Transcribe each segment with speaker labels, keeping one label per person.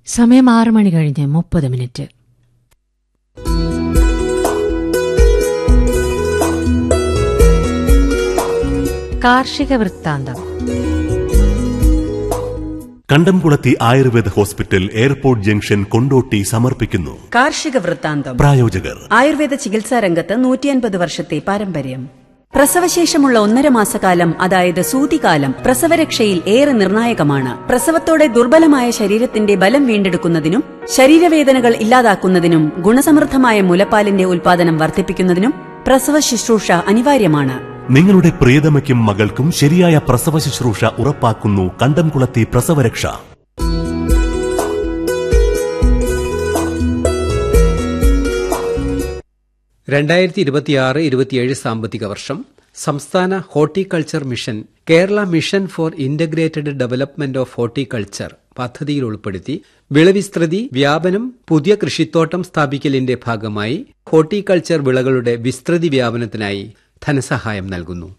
Speaker 1: സമയം ആറ് മണി കഴിഞ്ഞ് മുപ്പത് മിനിറ്റ് കാർഷിക വൃത്താന്തം
Speaker 2: Kandamkulathi Ayurveda hospital airport junction Kondotty സമർപ്പിക്കുന്നു
Speaker 3: കാർഷിക വൃത്താന്തം
Speaker 2: പ്രായോജകർ
Speaker 3: ആയുർവേദ ചികിത്സാ രംഗത്ത് നൂറ്റിയൻപത് വർഷത്തെ പാരമ്പര്യം പ്രസവശേഷമുള്ള ഒന്നര മാസക്കാലം അതായത് സൂതികാലം പ്രസവരക്ഷയിൽ ഏറെ നിർണായകമാണ് പ്രസവത്തോടെ ദുർബലമായ ശരീരത്തിന്റെ ബലം വീണ്ടെടുക്കുന്നതിനും ശരീരവേദനകൾ ഇല്ലാതാക്കുന്നതിനും ഗുണസമൃദ്ധമായ മുലപ്പാലിന്റെ ഉൽപാദനം വർദ്ധിപ്പിക്കുന്നതിനും പ്രസവ ശുശ്രൂഷ അനിവാര്യമാണ്
Speaker 2: നിങ്ങളുടെ പ്രിയതമയ്ക്കും മകൾക്കും ശരിയായ പ്രസവ ശുശ്രൂഷ ഉറപ്പാക്കുന്നു കണ്ടംകുളത്തി പ്രസവരക്ഷ
Speaker 4: രണ്ടായിരത്തി ഇരുപത്തിയാറ് ഇരുപത്തിയേഴ് സാമ്പത്തിക വർഷം സംസ്ഥാന horticulture mission Kerala mission for integrated development of horticulture പദ്ധതിയിൽ ഉൾപ്പെടുത്തി വിളവിസ്തൃതി വ്യാപനം പുതിയ കൃഷിത്തോട്ടം സ്ഥാപിക്കലിന്റെ ഭാഗമായി ഹോർട്ടിക്കൾച്ചർ വിളകളുടെ വിസ്തൃതി വ്യാപനത്തിനായി ധനസഹായം നൽകുന്നു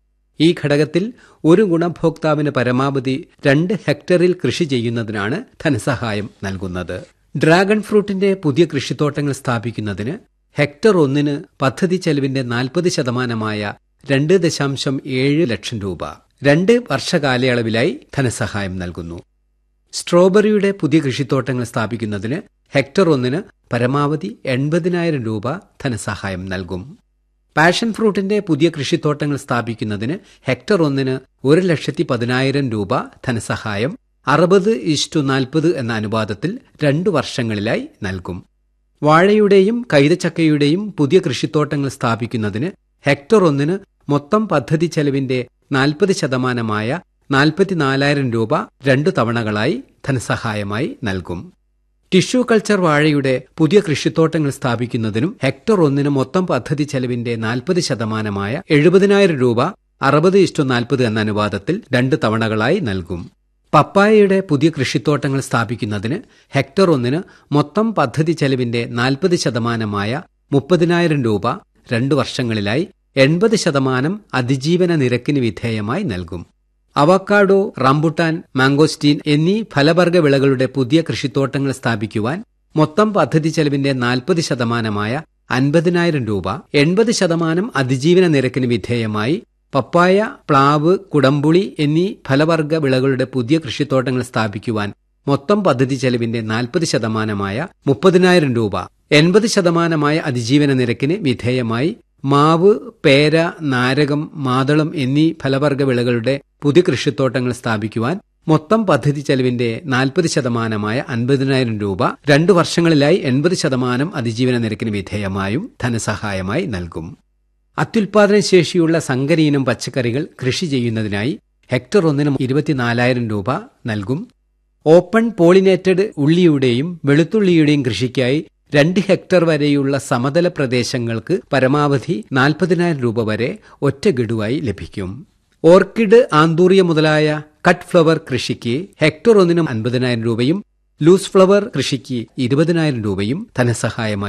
Speaker 4: ഈ ഘടകത്തിൽ ഒരു ഗുണഭോക്താവിന് പരമാവധി രണ്ട് ഹെക്ടറിൽ കൃഷി ചെയ്യുന്നതിനാണ് ധനസഹായം നൽകുന്നത് ഡ്രാഗൺ ഫ്രൂട്ടിന്റെ പുതിയ കൃഷിത്തോട്ടങ്ങൾ സ്ഥാപിക്കുന്നതിന് ഹെക്ടർ ഒന്നിന് പദ്ധതി ചെലവിന്റെ നാൽപ്പത് ശതമാനമായ രണ്ട് ദശാംശം ഏഴ് ലക്ഷം രൂപ രണ്ട് വർഷകാലയളവിലായി ധനസഹായം നൽകുന്നു സ്ട്രോബെറിയുടെ പുതിയ കൃഷിത്തോട്ടങ്ങൾ സ്ഥാപിക്കുന്നതിന് ഹെക്ടർ ഒന്നിന് പരമാവധി എൺപതിനായിരം രൂപ ധനസഹായം നൽകും പാഷൻ ഫ്രൂട്ടിന്റെ പുതിയ കൃഷിത്തോട്ടങ്ങൾ സ്ഥാപിക്കുന്നതിന് ഹെക്ടർ ഒന്നിന് ഒരു ലക്ഷത്തി പതിനായിരം രൂപ ധനസഹായം അറുപത് ഇഷ്ടു നാൽപ്പത് എന്ന അനുപാതത്തിൽ രണ്ടു വർഷങ്ങളിലായി നൽകും വാഴയുടെയും കൈതച്ചക്കയുടെയും പുതിയ കൃഷിത്തോട്ടങ്ങൾ സ്ഥാപിക്കുന്നതിന് ഹെക്ടർ ഒന്നിന് മൊത്തം പദ്ധതി ചെലവിന്റെ നാൽപ്പത് ശതമാനമായ നാൽപ്പത്തിനാലായിരം രൂപ രണ്ടു തവണകളായി ധനസഹായമായി നൽകും ടിഷ്യൂ കൾച്ചർ വാഴയുടെ പുതിയ കൃഷിത്തോട്ടങ്ങൾ സ്ഥാപിക്കുന്നതിനും ഹെക്ടർ ഒന്നിന് മൊത്തം പദ്ധതി ചെലവിന്റെ നാൽപ്പത് ശതമാനമായ എഴുപതിനായിരം രൂപ അറുപത് ഇഷ്ടു നാൽപ്പത് എന്ന അനുപാതത്തിൽ രണ്ട് തവണകളായി നൽകും പപ്പായയുടെ പുതിയ കൃഷിത്തോട്ടങ്ങൾ സ്ഥാപിക്കുന്നതിന് ഹെക്ടർ ഒന്നിന് മൊത്തം പദ്ധതി ചെലവിന്റെ നാൽപ്പത് ശതമാനമായ മുപ്പതിനായിരം രൂപ രണ്ടു വർഷങ്ങളിലായി എൺപത് ശതമാനം അതിജീവന നിരക്കിന് വിധേയമായി നൽകും അവക്കാഡോ റംബുട്ടാൻ മാംഗോസ്റ്റീൻ എന്നീ ഫലവർഗ വിളകളുടെ പുതിയ കൃഷിത്തോട്ടങ്ങൾ സ്ഥാപിക്കുവാൻ മൊത്തം പദ്ധതി ചെലവിന്റെ നാൽപ്പത് ശതമാനമായ അൻപതിനായിരം രൂപ എൺപത് ശതമാനം അതിജീവന നിരക്കിന് വിധേയമായി പപ്പായ പ്ലാവ് കുടംപുളി എന്നീ ഫലവർഗ വിളകളുടെ പുതിയ കൃഷിത്തോട്ടങ്ങൾ സ്ഥാപിക്കുവാൻ മൊത്തം പദ്ധതി ചെലവിന്റെ നാൽപ്പത് ശതമാനമായ മുപ്പതിനായിരം രൂപ എൺപത് ശതമാനമായ അതിജീവന നിരക്കിന് വിധേയമായി മാവ് പേര നാരകം മാതളം എന്നീ ഫലവർഗ വിളകളുടെ പുതിയ കൃഷിത്തോട്ടങ്ങൾ സ്ഥാപിക്കുവാൻ മൊത്തം പദ്ധതി ചെലവിന്റെ നാൽപ്പത് ശതമാനമായ അൻപതിനായിരം രൂപ രണ്ടു വർഷങ്ങളിലായി എൺപത് ശതമാനം അതിജീവന നിരക്കിന് വിധേയമായും ധനസഹായമായി നൽകും അത്യുൽപാദന ശേഷിയുള്ള സങ്കരയിനം പച്ചക്കറികൾ കൃഷി ചെയ്യുന്നതിനായി ഹെക്ടർ ഒന്നിന് ഇരുപത്തിനാലായിരം രൂപ നൽകും ഓപ്പൺ പോളിനേറ്റഡ് ഉള്ളിയുടെയും വെളുത്തുള്ളിയുടെയും കൃഷിക്കായി രണ്ട് ഹെക്ടർ വരെയുള്ള സമതല പ്രദേശങ്ങൾക്ക് പരമാവധി നാൽപ്പതിനായിരം രൂപ വരെ ഒറ്റ ഗഡുവായി ലഭിക്കും ഓർക്കിഡ് ആന്തൂറിയ മുതലായ കട്ട് ഫ്ലവർ കൃഷിക്ക് ഹെക്ടർ ഒന്നിനും അൻപതിനായിരം രൂപയും ലൂസ് ഫ്ലവർ കൃഷിക്ക് ഇരുപതിനായിരം രൂപയും ധനസഹായമായി